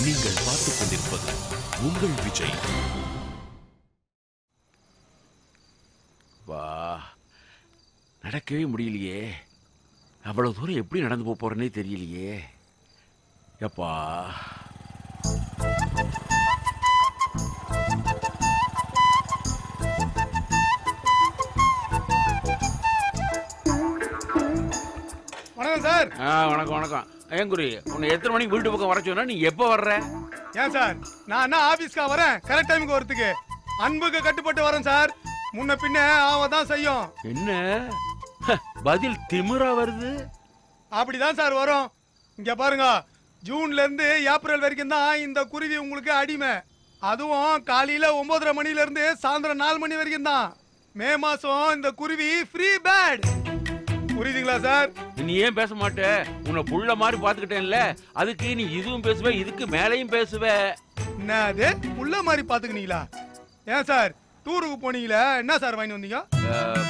நீங்கள் பார்த்துக் கொண்டிருப்பது உங்கள் விஜய் வா நடக்கவே முடியலையே அவ்வளவு தூரம் எப்படி நடந்து போக போறேனே தெரியலையே எப்பா வணக்கம் சார் ஆ வணக்கம் வணக்கம் ஏன் குரு உன்னை எத்தனை மணிக்கு வீட்டு பக்கம் வர சொன்னா நீ எப்போ வர்ற ஏன் சார் நான் என்ன ஆபீஸ்க்கா வரேன் கரெக்ட் டைமுக்கு வரதுக்கு அன்புக்கு கட்டுப்பட்டு வரேன் சார் முன்ன பின்ன அவ தான் செய்யும் என்ன ஹ, பதில் திமிரா வருது அப்படிதான் சார் வரும் இங்க பாருங்க ஜூன்ல இருந்து ஏப்ரல் வரைக்கும் தான் இந்த குருவி உங்களுக்கு அடிமை அதுவும் காலையில ஒன்பதரை மணில இருந்து சாயந்தரம் நாலு மணி வரைக்கும் தான் மே மாசம் இந்த குருவி ஃப்ரீ பேட் புரியுதுங்களா சார் நீ ஏன் பேச மாட்ட உன்னை புள்ள மாதிரி பாத்துக்கிட்டேன்ல அதுக்கு நீ இதுவும் பேசுவ இதுக்கு மேலையும் பேசுவ என்னது உள்ள மாதிரி பாத்துக்கினீங்களா ஏன் சார் டூருக்கு போனீங்களா என்ன சார் வாங்கி வந்தீங்க அஹ்,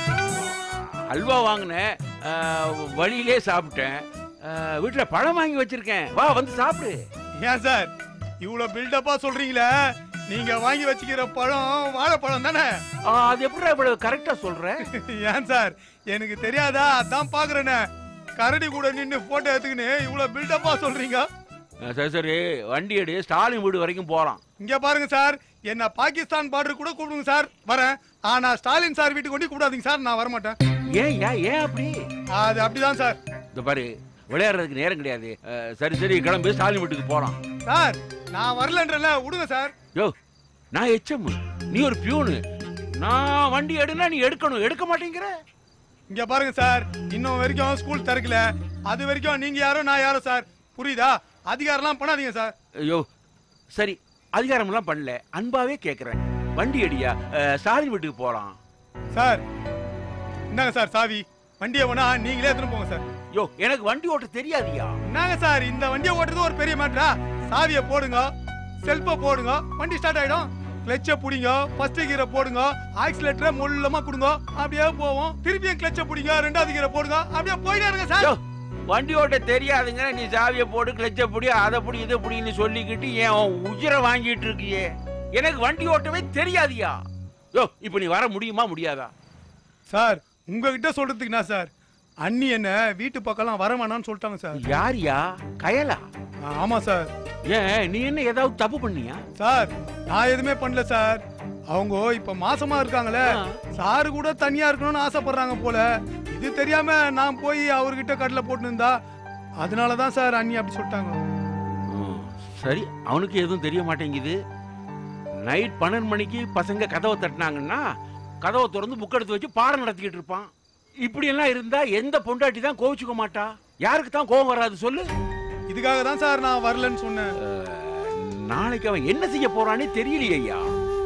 அல்வா வாங்கினேன் அஹ், வழியிலே சாப்பிட்டேன் அஹ், வீட்டுல பழம் வாங்கி வச்சிருக்கேன் வா வந்து சாப்பிடு ஏன் சார் இவ்வளவு பில்டப்பா சொல்றீங்களே நீங்க வாங்கி வச்சுக்கிற பழம் வாழைப்பழம் தானே அஹ், அது எப்படி இவ்வளவு கரெக்டா சொல்ற ஏன் சார் எனக்கு தெரியாதா அதான் பாக்குறேனே கரடி கூட நின்னு போட்டோ எடுத்துக்கின்னு இவ்வளவு பில்டப்பா சொல்றீங்க அஹ், சரி சரி வண்டி எடு ஸ்டாலின் வீடு வரைக்கும் போலாம் இங்க பாருங்க சார் என்ன பாகிஸ்தான் பார்டர் கூட கூப்பிடுங்க சார் வரேன் ஆனா ஸ்டாலின் சார் வீட்டுக்கு கொண்டு கூப்பிடாதீங்க சார் நான் வரமாட்டேன் ஏன் ஏன் ஏன் அப்படி அது அப்படிதான் சார் இந்த பாரு விளையாடுறதுக்கு நேரம் கிடையாது அஹ், சரி சரி கிளம்பு ஸ்டாலின் வீட்டுக்கு போலாம் சார் நான் வரலன்றல விடுங்க சார் யோ நான் எச்சம் நீ ஒரு பியூனு நான் வண்டி எடுனா நீ எடுக்கணும் எடுக்க மாட்டேங்கிற இங்க பாருங்க சார் இன்னும் வரைக்கும் ஸ்கூல் திறக்கல அது வரைக்கும் நீங்க யாரோ நான் யாரோ சார் புரியுதா அதிகாரம்லாம் பண்ணாதீங்க சார் ஐயோ சரி அதிகாரம்லாம் பண்ணல அன்பாவே கேக்குறேன் வண்டி அடியா அஹ், ஸ்டாலின் வீட்டுக்கு போலாம் சார் என்னங்க சார் சாவி வண்டியை வேணா நீங்களே எடுத்துன்னு போங்க சார் யோ எனக்கு வண்டி ஓட்ட தெரியாதியா என்னங்க சார் இந்த வண்டியை ஓட்டுறது ஒரு பெரிய மேட்டரா சாவியை போடுங்க செல்ஃபை போடுங்க வண்டி ஸ்டார்ட் ஆயிடும் கிளச்சை பிடிங்க ஃபர்ஸ்ட் கீரை போடுங்க ஆக்சிலேட்டரை முள்ளமா கொடுங்க அப்படியே போவோம் திருப்பியும் கிளச்சை பிடிங்க ரெண்டாவது கீரை போடுங்க அப்படியே போயிட்டே இருங்க சார் யோ வண்டி ஓட்ட தெரியாதுங்க நீ சாவியை போடு கிளச்ச புடி அதை புடி இதை புடின்னு சொல்லிக்கிட்டு என் உயிரை வாங்கிட்டு இருக்கியே எனக்கு வண்டி ஓட்டவே தெரியாதியா யோ இப்போ நீ வர முடியுமா முடியாதா சார் உங்ககிட்ட சொல்றதுக்கு என்ன சார் அண்ணி என்ன வீட்டு பக்கம்லாம் வர வேணாம்னு சொல்லிட்டாங்க சார் யாரியா கயலா ஆ, ஆமா சார் ஏன் நீ என்ன ஏதாவது தப்பு பண்ணியா சார் நான் எதுவுமே பண்ணல சார் அவங்க இப்ப மாசமா இருக்காங்களே ஆ. சாரு கூட தனியா இருக்கணும்னு ஆசைப்படுறாங்க போல இது தெரியாம நான் போய் அவர்கிட்ட கடல போட்டு இருந்தா அதனாலதான் சார் அண்ணி அப்படி சொல்லிட்டாங்க ம், சரி அவனுக்கு எதுவும் தெரிய மாட்டேங்குது நைட் பன்னெண்டு மணிக்கு பசங்க கதவை தட்டினாங்கன்னா கதவை திறந்து புக் எடுத்து வச்சு பாடம் நடத்திக்கிட்டு இருப்பான் இப்படி எல்லாம் இருந்தா எந்த பொண்டாட்டி தான் கோவிச்சுக்க மாட்டா யாருக்கு தான் கோவம் வராது சொல்லு இதுக்காக தான் சார் நான் வரலன்னு சொன்னேன் அஹ், நாளைக்கு அவன் என்ன செய்ய போறானே தெரியலையே ஐயா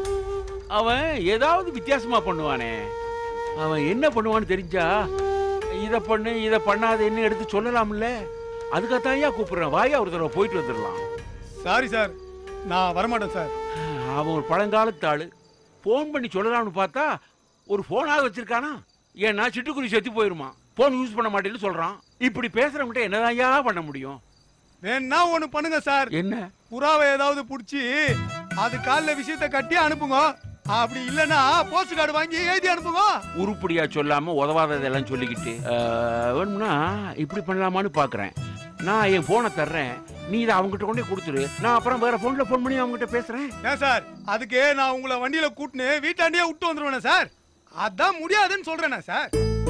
அவன் ஏதாவது வித்தியாசமா பண்ணுவானே அவன் என்ன பண்ணுவான்னு தெரிஞ்சா இதை பண்ணு இதை பண்ணாதேன்னு எடுத்து சொல்லலாம்ல அதுக்காகத்தான் ஐயா கூப்பிடுறேன் வாயா ஒரு தடவை போயிட்டு வந்துடலாம் சாரி சார் நான் வரமாட்டேன் சார் அவன் ஒரு பழங்காலத்து ஆளு ஃபோன் பண்ணி சொல்லலாம்னு பார்த்தா ஒரு ஃபோனாக வச்சிருக்கானா ஏன்னா சிட்டுக்குருவி செத்து போயிருமா ஃபோன் யூஸ் பண்ண மாட்டேன்னு சொல்றான் இப்படி பேசுறவங்கிட்ட என்னதான்யா பண்ண முடியும் வேணா ஒண்ணு பண்ணுங்க சார் என்ன புறாவை ஏதாவது புடிச்சு அது கால்ல விஷயத்த கட்டி அனுப்புங்க அப்படி இல்லனா போஸ்ட் கார்டு வாங்கி எழுதி அனுப்புங்க உருப்படியா சொல்லாம உதவாததெல்லாம் சொல்லிக்கிட்டு அஹ், வேணும்னா இப்படி பண்ணலாமான்னு பாக்குறேன் நான் என் போனை தர்றேன் நீ இதை அவங்ககிட்ட கொண்டே கொடுத்துரு நான் அப்புறம் வேற போன்ல ஃபோன் பண்ணி அவங்ககிட்ட பேசுறேன் ஏன் சார் அதுக்கு நான் உங்களை வண்டியில கூட்டினு வீட்டாண்டியே விட்டு வந்துருவேனே சார் அதான் முடியாதுன்னு சொல்றேனே சார்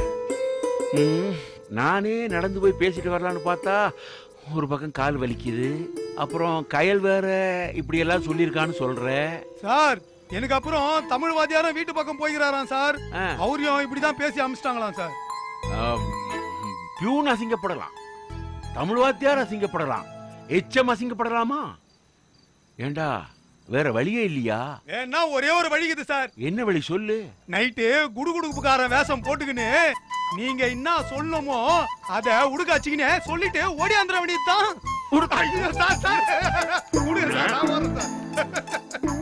ம், நானே நடந்து போய் பேசிட்டு வரலான்னு பார்த்தா ஒரு பக்கம் கால் வலிக்குது அப்புறம் கயல் வேற இப்படி எல்லாம் சொல்லியிருக்கான்னு சொல்ற சார் எனக்கு அப்புறம் தமிழ் வாத்தியாரம் வீட்டு பக்கம் போய்கிறாராம் சார் ஆ, அவரையும் இப்படிதான் பேசி அமிச்சிட்டாங்களாம் சார் ஆம், பியூன் அசிங்கப்படலாம் தமிழ் வாத்தியார் அசிங்கப்படலாம் எச்சம் அசிங்கப்படலாமா ஏண்டா வேற வழியே இல்லையா வேணா ஒரே ஒரு வழிக்குது சார் என்ன வழி சொல்லு நைட்டு குடுகுடுப்புக்காரன் வேஷம் போட்டுக்கின்னு நீங்க என்ன சொல்லணுமோ அத உடுக்காச்சிக்கின்னு சொல்லிட்டு ஓடியாந்துட வேண்டியதுதான் ஐயோ, சார், சார். விடுங்க சார், நான் வரேன் சார்.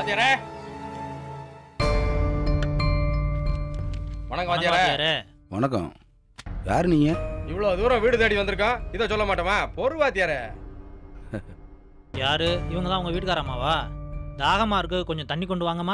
வாத்தியாரே வணக்கம் வாத்தியாரே வணக்கம் யார் நீங்க இவ்வளவு தூரம் வீடு தேடி வந்திருக்கோம் இதை சொல்ல மாட்டோமா பொறு வாத்தியாரே யாரு இவங்க தான் உங்க வீட்டுக்காரம்மாவா தாகமா இருக்கு கொஞ்சம் தண்ணி கொண்டு வாங்கம்மா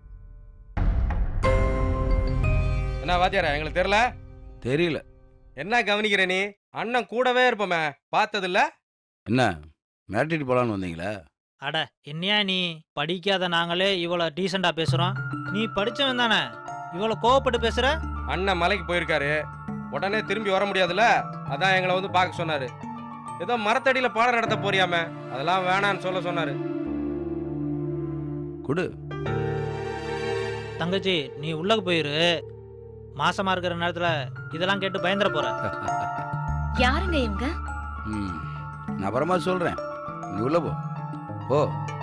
என்ன வாத்தியாரே எங்களுக்கு தெரியல தெரியல என்ன கவனிக்கிற நீ அண்ணன் கூடவே இருப்போமே பார்த்தது இல்ல என்ன மிரட்டிட்டு போலான்னு வந்தீங்களா அட என்னையா நீ படிக்காத நாங்களே இவ்வளோ டீசெண்டா பேசுறோம் நீ படிச்சவன் தானே இவ்வளோ கோவப்பட்டு பேசுற அண்ணன் மலைக்கு போயிருக்காரு உடனே திரும்பி வர முடியாதுல்ல அதான் எங்களை வந்து பார்க்க சொன்னாரு ஏதோ மரத்தடியில பாடம் நடத்த போறியாமே அதெல்லாம் வேணான்னு சொல்ல சொன்னாரு கொடு தங்கச்சி நீ உள்ளக்கு போயிரு மாசமா இருக்கிற நேரத்துல இதெல்லாம் கேட்டு பயந்துட போற யாருங்க இவங்க ம் நான் அப்புறமா சொல்றேன் நீ உள்ள போ போ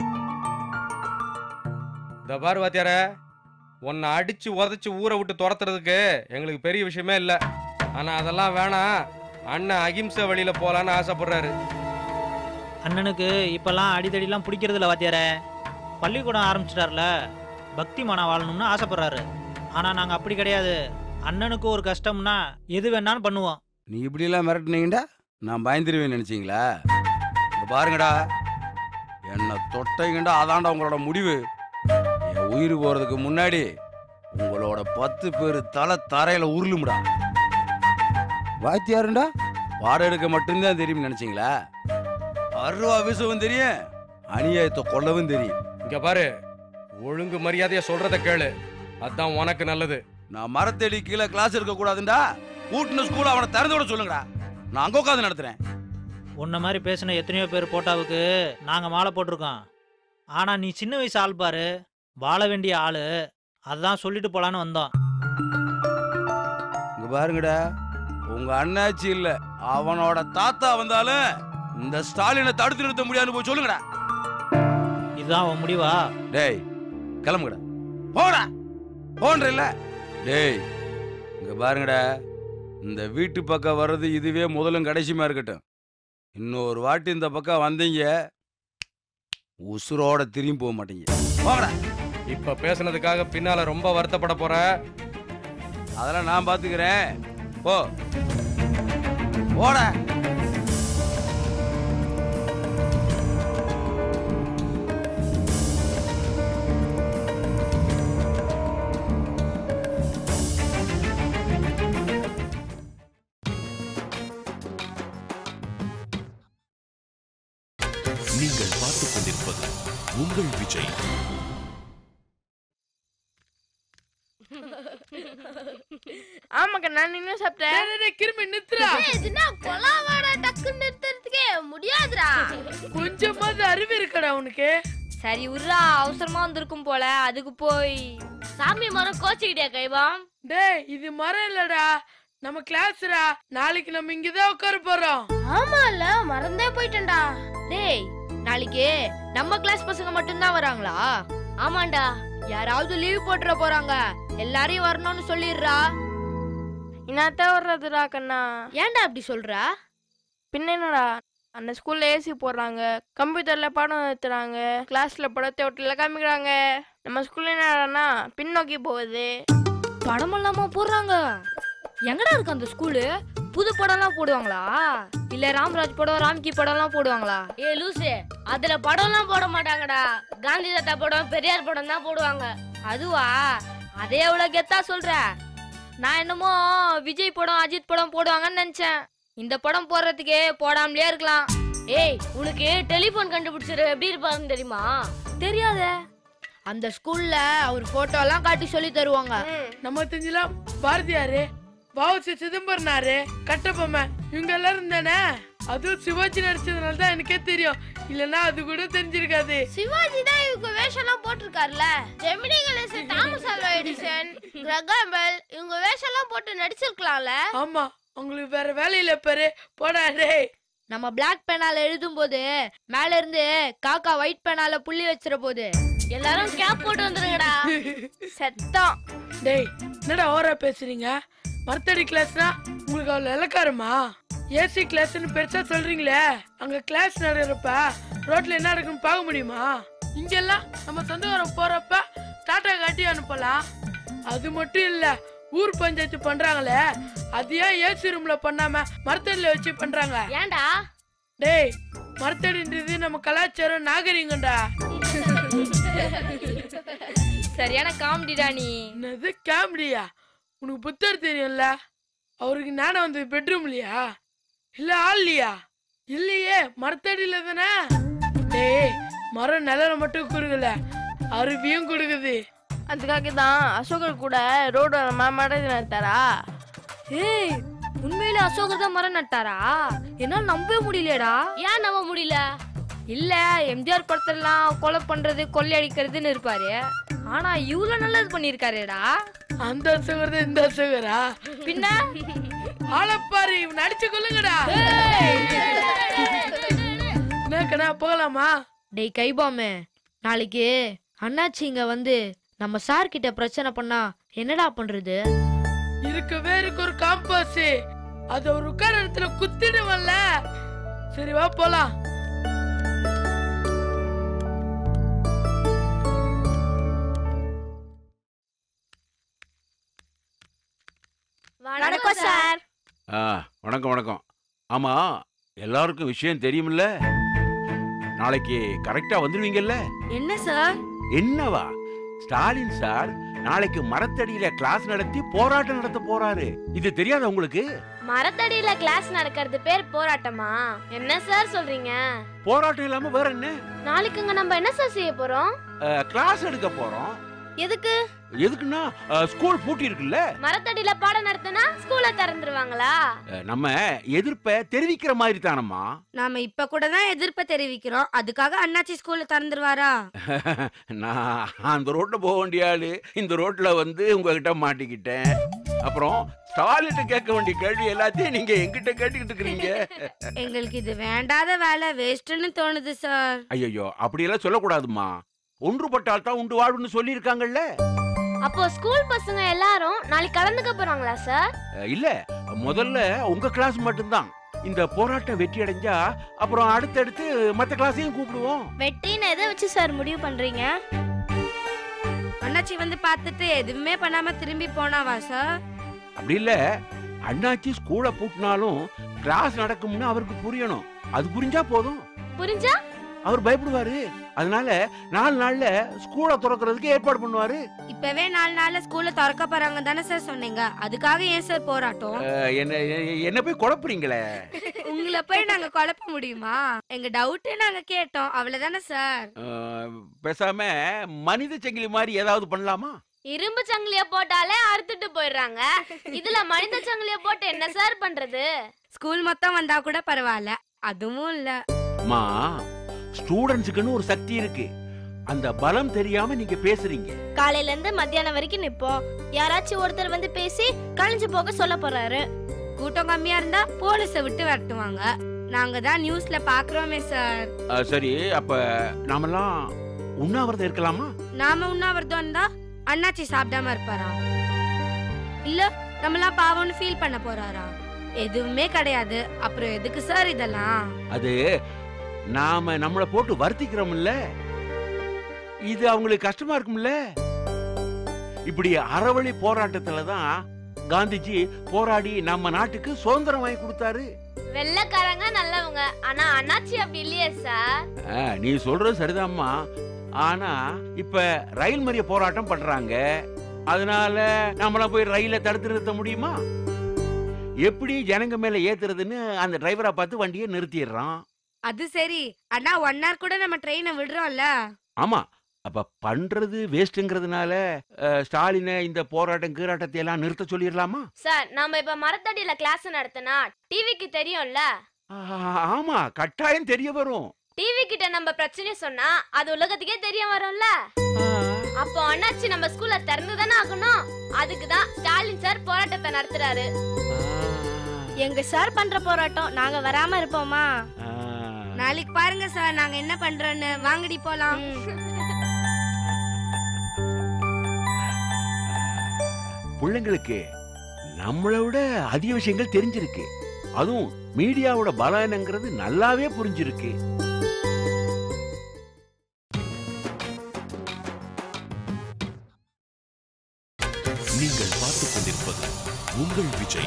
இந்த பாரு வாத்தியாரே உன்னை அடிச்சு உதச்சு ஊரை விட்டு துரத்துறதுக்கு எங்களுக்கு பெரிய விஷயமே இல்லை ஆனா அதெல்லாம் வேணாம் அண்ணன் அகிம்சை வழியில போலான்னு ஆசைப்படுறாரு அண்ணனுக்கு இப்பெல்லாம் அடிதடிலாம் பிடிக்கிறது இல்ல வாத்தியாரே பள்ளிக்கூடம் ஆரம்பிச்சிட்டார்ல பக்தி மனம் வாழணும்னு ஆசைப்படுறாரு ஆனா நாங்க அப்படி கிடையாது அண்ணனுக்கு ஒரு கஷ்டம்னா எது வேணாலும் பண்ணுவோம் நீ இப்படியெல்லாம் மிரட்டினீங்கடா நான் பயந்துருவேன்னு நினைச்சீங்களா இங்க பாருங்கடா என்னை தொட்டைங்கடா அதான்டா உங்களோட முடிவு என் உயிர் போறதுக்கு முன்னாடி உங்களோட பத்து பேர் தலை தரையில உருளுமுடா வாத்தியாருண்டா பாடம் எடுக்க மட்டும்தான் தெரியும் நினைச்சீங்களா அருவா வீசவும் தெரியும் அநியாயத்தை கொல்லவும் தெரியும் இங்க பாரு ஒழுங்கு மரியாதையா சொல்றத கேளு அதான் உனக்கு நல்லது நான் மரத்தடி கீழே கிளாஸ் இருக்க கூடாதுண்டா கூட்டின ஸ்கூல் அவனை திறந்து விட சொல்லுங்கடா நான் அங்க உட்காந்து நடத்துறேன் உன்ன மாதிரி பேசின எத்தனையோ பேர் போட்டாவுக்கு நாங்க மாலை போட்டிருக்கோம் ஆனா நீ சின்ன வயசு ஆள் பாரு வாழ வேண்டிய ஆளு அதான் சொல்லிட்டு போலான்னு வந்தோம் இங்க பாருங்கடா உங்க அண்ணாச்சி இல்ல அவனோட தாத்தா வந்தாலும் இந்த ஸ்டாலினை தடுத்து நிறுத்த முடியாதுன்னு போய் சொல்லுங்கடா இதுதான் உன் முடிவா டேய் கிளம்புங்கடா போடா போன்ற இல்ல டேய் இங்க பாருங்கடா இந்த வீட்டு பக்கம் வர்றது இதுவே முதலும் கடைசியுமா இருக்கட்டும் இன்னொரு வாட்டி இந்த பக்கம் வந்தீங்க உசுரோட திரும்பி போக மாட்டீங்க போங்கடா இப்ப பேசுனதுக்காக பின்னால ரொம்ப வருத்தப்பட போற அதெல்லாம் நான் பாத்துக்கிறேன் போ போடா நீங்கள் பார்த்துக் கொண்டிருப்பது உங்கள் விஜய் ஆமாக்கா நான் இன்னும் சாப்பிட்டேன் கிருமி நித்துறா இதுனா கொலாவாடா டக்குன்னு நிறுத்துறதுக்கே முடியாதுடா கொஞ்சமாவது அறிவு இருக்கடா உனக்கு சரி உர்ரா அவசரமா வந்திருக்கும் போல அதுக்கு போய் சாமி மரம் கோச்சிக்கிட்டே கைவாம் டேய் இது மரம் இல்லடா நம்ம கிளாஸ்ரா நாளைக்கு நம்ம இங்கதான் உட்கார போறோம் ஆமால மறந்தே போயிட்டேன்டா டேய் நாளைக்கு நம்ம கிளாஸ் பசங்க மட்டும்தான் வராங்களா ஆமாண்டா யாராவது லீவ் போட்டுற போறாங்க எல்லாரையும் வரணும்னு சொல்லிடுறா இன்னாத்தான் வர்றதுடா கண்ணா ஏன்டா அப்படி சொல்ற பின்ன என்னடா அந்த ஸ்கூல்ல ஏசி போடுறாங்க கம்ப்யூட்டர்ல பாடம் நடத்துறாங்க கிளாஸ்ல படத்தை ஒட்டில காமிக்கிறாங்க நம்ம ஸ்கூல்ல என்னடான்னா பின்னோக்கி போகுது படம் இல்லாம போடுறாங்க எங்கடா இருக்கு அந்த ஸ்கூலு புது படம்லாம் போடுவாங்களா இல்ல ராம்ராஜ் படம் ராம்கி படம்லாம் போடுவாங்களா ஏ லூசு அதுல படம்லாம் போட மாட்டாங்கடா காந்தி தாத்தா படம் பெரியார் படம் தான் போடுவாங்க அதுவா அதே எவ்வளவு கெத்தா சொல்ற நான் என்னமோ விஜய் படம் அஜித் படம் போடுவாங்கன்னு நினைச்சேன் இந்த படம் போடுறதுக்கே போடாமலே இருக்கலாம் ஏய் உனக்கு டெலிபோன் கண்டுபிடிச்சிரு எப்படி இருப்பாருன்னு தெரியுமா தெரியாதே அந்த ஸ்கூல்ல அவர் போட்டோ எல்லாம் காட்டி சொல்லி தருவாங்க நம்ம தெரிஞ்சலாம் பாரதியாரு பாவசி சிதம்பரனாரு கட்டபொம்மை இவங்க எல்லாரும் தானே அதுவும் சிவாஜி நடிச்சதுனால தான் எனக்கே தெரியும் இல்லனா அது கூட தெரிஞ்சிருக்காது சிவாஜி தான் இவங்க வேஷம் எல்லாம் போட்டிருக்காருல Gemini Ganesan Thomas Alva Edison Graham Bell இவங்க வேஷம் எல்லாம் போட்டு நடிச்சிருக்கலாம்ல ஆமா உங்களுக்கு வேற வேலையில பாரு போடா டேய் நம்ம பிளாக் பேனால எழுதும் போது மேல இருந்து காக்கா ஒயிட் பேனால புள்ளி வச்சிர போது எல்லாரும் கேப் போட்டு வந்துருங்கடா செத்தம் டேய் என்னடா ஓரா பேசுறீங்க மரத்தடி கிளாஸ்னா உங்களுக்கு அவ்வளவு இலக்காரமா ஏசி கிளாஸ்னு பெருசா சொல்றீங்களே அங்க கிளாஸ் நடக்கிறப்ப ரோட்ல என்ன நடக்குன்னு பார்க்க முடியுமா இங்கெல்லாம் நம்ம சொந்தக்காரன் போறப்ப டாட்டா காட்டி அனுப்பலாம் அது மட்டும் இல்ல ஊர் பஞ்சாயத்து பண்றாங்களே அது ஏன் ஏசி ரூம்ல பண்ணாம மரத்தடியில வச்சு பண்றாங்க ஏன்டா டேய் மரத்தடின்றது நம்ம கலாச்சாரம் நாகரிகம்டா சரியான காமெடிடா நீ என்னது காமெடியா உனக்கு புத்தர் தெரியும்ல அவருக்கு ஞானம் வந்து பெட்ரூம்லயா இல்ல ஆள்லையா இல்லையே மரத்தடியில தானே டேய் மரம் நிழல மட்டும் குறுகல அருவியும் கொடுக்குது அதுக்காக தான் அசோகர் கூட ரோடு மாமாட நடத்தாரா ஏய் உண்மையில அசோகர் தான் மரம் நட்டாரா என்னால நம்பவே முடியலடா ஏன் நம்ப முடியல இல்ல எம்ஜிஆர் படத்தெல்லாம் கொலை பண்றது கொள்ளை அடிக்கிறதுன்னு இருப்பாரு ஆனா இவ்வளவு நல்லது பண்ணிருக்காருடா அந்த அசோகர் தான் இந்த அசோகரா பின்ன ஆளப்பாரு இவன் அடிச்சு கொல்லுங்கடா என்னக்கண்ணா போகலாமா டேய் கைபாமே நாளைக்கு அண்ணாச்சி இங்க வந்து நம்ம சார் கிட்ட பிரச்சனை பண்ணா என்னடா பண்றது இருக்கவே இருக்கு ஒரு காம்பாஸ் அது ஒரு உட்கார இடத்துல குத்திடுவல்ல சரி வா போலாம் வணக்கம் சார் ஆ வணக்கம் வணக்கம் ஆமா எல்லாருக்கும் விஷயம் தெரியுமில்ல நாளைக்கு கரெக்டா வந்துடுவீங்கல்ல என்ன சார் என்னவா ஸ்டாலின் சார் நாளைக்கு மரத்தடியில கிளாஸ் நடத்தி போராட்டம் நடத்த போறாரு இது தெரியாத உங்களுக்கு மரத்தடியில கிளாஸ் நடக்கிறது பேர் போராட்டமா என்ன சார் சொல்றீங்க போராட்டம் இல்லாம வேற என்ன நாளைக்குங்க நம்ம என்ன சார் செய்ய போறோம் கிளாஸ் எடுக்க போறோம் எதுக்கு எதுக்குன்னா ஸ்கூல் பூட்டி இருக்குல்ல மரத்தடியில பாடம் நடத்தினா ஸ்கூல திறந்துருவாங்களா அஹ், நம்ம எதிர்ப்பை தெரிவிக்கிற மாதிரி தானம்மா நாம இப்ப கூட தான் எதிர்ப்பை தெரிவிக்கிறோம் அதுக்காக அண்ணாச்சி ஸ்கூல்ல திறந்துருவாரா நான் அந்த ரோட்ல போக வேண்டிய ஆளு இந்த ரோட்ல வந்து உங்ககிட்ட மாட்டிக்கிட்டேன் அப்புறம் ஸ்டாலிட்ட கேட்க வேண்டிய கேள்வி எல்லாத்தையும் நீங்க எங்கிட்ட கேட்டுக்கிட்டு இருக்கிறீங்க எங்களுக்கு இது வேண்டாத வேலை வேஸ்ட்னு தோணுது சார் ஐயோ அப்படியெல்லாம் சொல்லக்கூடாதும்மா ஒன்றுபட்டால் தான் உண்டு வாழ்வுன்னு சொல்லியிருக்காங்கல்ல அப்போ ஸ்கூல் பசங்க எல்லாரும் நாளைக்கு கலந்துக்க போறாங்களா சார் அஹ், இல்ல முதல்ல உங்க கிளாஸ் மட்டும்தான் இந்த போராட்டம் வெற்றி அடைஞ்சா அப்புறம் அடுத்தடுத்து மத்த கிளாஸையும் கூப்பிடுவோம் வெற்றின்னு எதை வச்சு சார் முடிவு பண்றீங்க அண்ணாச்சி வந்து பார்த்துட்டு எதுவுமே பண்ணாம திரும்பி போனாவா சார் அப்படி இல்ல அண்ணாச்சி ஸ்கூலை பூட்டினாலும் கிளாஸ் நடக்கும்னு அவருக்கு புரியணும் அது புரிஞ்சா போதும் புரிஞ்சா அவர் பயப்படுவாரு அதனால நாலு நாள்ல ஸ்கூலை திறக்கிறதுக்கு ஏற்பாடு பண்ணுவாரு இப்பவே நாலு நாள்ல ஸ்கூல்ல திறக்க போறாங்க தானே சார் சொன்னீங்க அதுக்காக ஏன் சார் போராட்டம் அஹ், என்ன எ- என்ன போய் குழப்புறீங்களே உங்களை போய் நாங்க குழப்ப முடியுமா எங்க டவுட்டே நாங்க கேட்டோம் அவ்வளவுதானே சார் அஹ், பேசாம மனித சங்கிலி மாதிரி ஏதாவது பண்ணலாமா இரும்பு சங்கிலிய போட்டாலே அறுத்துட்டு போயிடுறாங்க இதுல மனித சங்கிலிய போட்டு என்ன சார் பண்றது ஸ்கூல் மொத்தம் வந்தா கூட பரவாயில்ல அதுவும் இல்ல அம்மா ஸ்டூடெண்ட்ஸுக்குன்னு ஒரு சக்தி இருக்கு அந்த பலம் தெரியாம நீங்க பேசுறீங்க காலையில இருந்து மத்தியானம் வரைக்கும் நிப்போம் யாராச்சும் ஒருத்தர் வந்து பேசி கழிஞ்சு போக சொல்ல போறாரு கூட்டம் கம்மியா இருந்தா போலீஸ விட்டு விரட்டுவாங்க நாங்க தான் நியூஸ்ல பாக்குறோமே சார் அஹ், சரி அப்ப நாமெல்லாம் உண்ணாவிரதம் இருக்கலாமா நாம உண்ணாவிரதம் இருந்தா அண்ணாச்சி சாப்பிடாம இருப்பாரா இல்ல நம்மளாம் பாவம்னு ஃபீல் பண்ண போறாரா எதுவுமே கிடையாது அப்புறம் எதுக்கு சார் இதெல்லாம் அது நாம நம்மளை போட்டு வருத்திக்கிறோம்ல இது அவங்களுக்கு கஷ்டமா இருக்கும்ல இப்படி அறவழி போராட்டத்துல தான் காந்திஜி போராடி நம்ம நாட்டுக்கு சுதந்திரம் வாங்கி கொடுத்தாரு வெள்ளக்காரங்க நல்லவங்க ஆனா அண்ணாச்சி அப்படி இல்லையே சார் ஆ, நீ சொல்றது சரிதாம்மா ஆனா இப்ப ரயில் மறிய போராட்டம் பண்றாங்க அதனால நம்மள போய் ரயில தடுத்து நிறுத்த முடியுமா எப்படி ஜனங்க மேல ஏத்துறதுன்னு அந்த டிரைவரை பார்த்து வண்டியை நிறுத்திடுறான் அது சரி அண்ணா ஒன் ஹவர் கூட நம்ம ட்ரெயினை விடுறோம்ல ஆமா அப்ப பண்றது வேஸ்ட்ங்கிறதுனால ஸ்டாலினை இந்த போராட்டம் கீராட்டத்தை எல்லாம் நிறுத்த சொல்லிடலாமா சார் நாம இப்ப மரத்தடியில கிளாஸ் நடத்தினா டிவிக்கு தெரியும்ல ஆ, ஆமா கட்டாயம் தெரிய வரும் டிவி கிட்ட நம்ம பிரச்சனை சொன்னா அது உலகத்துக்கே தெரிய வரும்ல அப்போ அண்ணாச்சி நம்ம ஸ்கூல்ல திறந்து தானே ஆகணும் அதுக்கு தான் ஸ்டாலின் சார் போராட்டத்தை நடத்துறாரு எங்க சார் பண்ற போராட்டம் நாங்க வராம இருப்போமா ஆ. நாளைக்கு பாருங்க சார் நாங்க என்ன பண்றோன்னு வாங்கடி போலாம் பிள்ளைங்களுக்கு நம்மளை விட அதிக விஷயங்கள் தெரிஞ்சிருக்கு அதுவும் மீடியாவோட பலம் என்னங்கிறது நல்லாவே புரிஞ்சிருக்கு உங்கள் விஜய்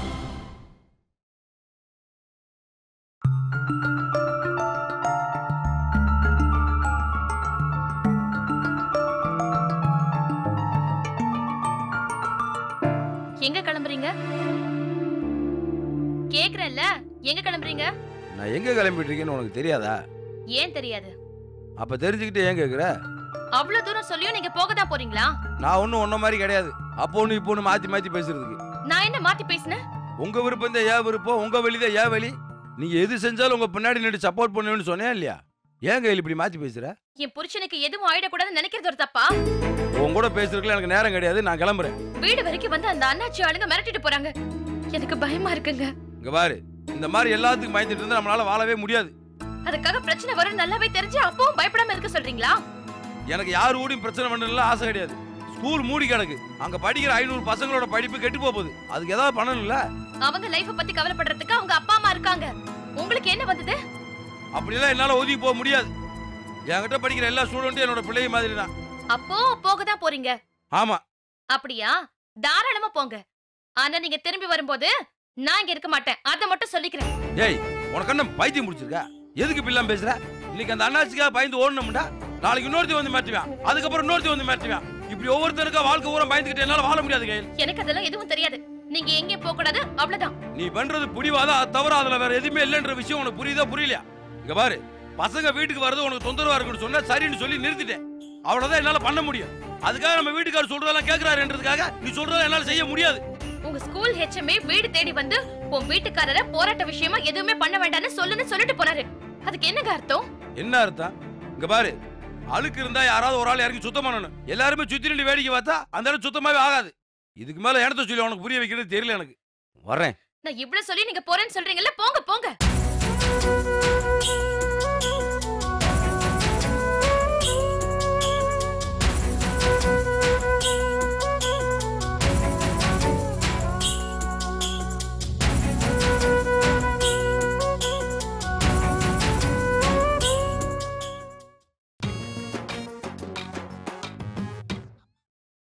எங்க கிளம்புறீங்க கேக்குறேன்ல எங்க கிளம்புறீங்க நான் எங்க கிளம்பிட்டு இருக்கேன்னு உனக்கு தெரியாதா ஏன் தெரியாது அப்ப தெரிஞ்சுக்கிட்டு ஏன் கேக்குற அவ்வளவு தூரம் சொல்லியும் நீங்க போக தான் போறீங்களா நான் ஒன்றும் ஒன்ன மாதிரி கிடையாது அப்போ ஒன்று இப்போ ஒன்று மாற்றி மாற்றி பேசுறதுக்கு நான் என்ன மாத்தி பேசினேன் உங்க விருப்பம் தான் ஏன் விருப்பம் உங்க வழி தான் ஏன் வழி நீங்க எது செஞ்சாலும் உங்க பின்னாடி நின்று சப்போர்ட் பண்ணுவேன்னு சொன்னேன் இல்லையா ஏன் கையில் இப்படி மாற்றி பேசுற என் புருஷனுக்கு எதுவும் ஆயிடக்கூடாதுன்னு நினைக்கிறது ஒரு தப்பா உன் கூட பேசுறதுக்குலாம் எனக்கு நேரம் கிடையாது நான் கிளம்புறேன் வீடு வரைக்கும் வந்து அந்த அண்ணாச்சி ஆளுங்க மிரட்டிட்டு போறாங்க எனக்கு பயமா இருக்குங்க இங்க பாரு இந்த மாதிரி எல்லாத்துக்கும் பயந்துட்டு இருந்தா நம்மளால வாழவே முடியாது அதுக்காக பிரச்சனை வரும் நல்லாவே தெரிஞ்சு அப்பவும் பயப்படாம இருக்க சொல்றீங்களா எனக்கு யார் கூடயும் பிரச்சனை பண்ணல ஆசை கிடையாது ஸ்கூல் மூடி கிடக்கு அங்க படிக்கிற ஐநூறு பசங்களோட படிப்பு கெட்டு போக போகுது அதுக்கு ஏதாவது பண்ணணும்ல அவங்க லைஃப பத்தி கவலைப்படுறதுக்கு அவங்க அப்பா அம்மா இருக்காங்க உங்களுக்கு என்ன வந்தது அப்படிலாம் என்னால ஒதுக்கி போக முடியாது என்கிட்ட படிக்கிற எல்லா ஸ்டூடெண்ட்டும் என்னோட பிள்ளை மாதிரி தான் அப்போ போக தான் போறீங்க ஆமா அப்படியா தாராளமா போங்க ஆனா நீங்க திரும்பி வரும்போது நான் இங்க இருக்க மாட்டேன் அதை மட்டும் சொல்லிக்கிறேன் ஏய் உனக்கு என்ன பைத்தியம் முடிச்சிருக்கா எதுக்கு இப்படிலாம் பேசுற இன்னைக்கு அந்த அண்ணாச்சிக்காக பயந்து ஓடணும்டா நாளைக்கு இன்னொருத்தி வந்து மாட்டுவேன் அதுக்கப்புறம் இன்னொருத்தி வந்து மாட்டுவேன் இப்படி ஒவ்வொருத்தருக்கா வாழ்க்கை ஊரம் பயந்துக்கிட்டு என்னால வாழ முடியாது கையில் எனக்கு அதெல்லாம் எதுவும் தெரியாது நீங்க எங்கேயும் போக கூடாது அவ்வளவுதான் நீ பண்றது புடிவாதான் அது தவிர அதுல வேற எதுவுமே இல்லைன்ற விஷயம் உனக்கு புரியுதா புரியலையா இங்க பாரு பசங்க வீட்டுக்கு வர்றது உனக்கு தொந்தரவா இருக்குன்னு சொன்னா சரின்னு சொல்லி நிறுத்திட்டேன் அவ்வளவுதான் என்னால பண்ண முடியும் அதுக்காக நம்ம வீட்டுக்காரர் சொல்றதெல்லாம் கேக்குறாருன்றதுக்காக நீ சொல்றதை என்னால செய்ய முடியாது உங்க ஸ்கூல் ஹெச்எம்ஏ வீடு தேடி வந்து உன் வீட்டுக்காரரை போராட்ட விஷயமா எதுவுமே பண்ண வேண்டாம்னு சொல்லுன்னு சொல்லிட்டு போனாரு அதுக்கு என்னங்க அர்த்தம் என்ன அர்த்தம் இங்க பாரு அழுக்கு இருந்தா யாராவது ஒரு ஆள் இறங்கி சுத்தம் பண்ணணும் எல்லாருமே சுத்தி நின்று வேடிக்கை பார்த்தா அந்த இடம் சுத்தமாவே ஆகாது இதுக்கு மேல இடத்த சொல்லி உனக்கு புரிய வைக்கிறது தெரியல எனக்கு வரேன் நான் இவ்வளவு சொல்லி நீங்க போறேன்னு சொல்றீங்கல்ல போங்க போங்க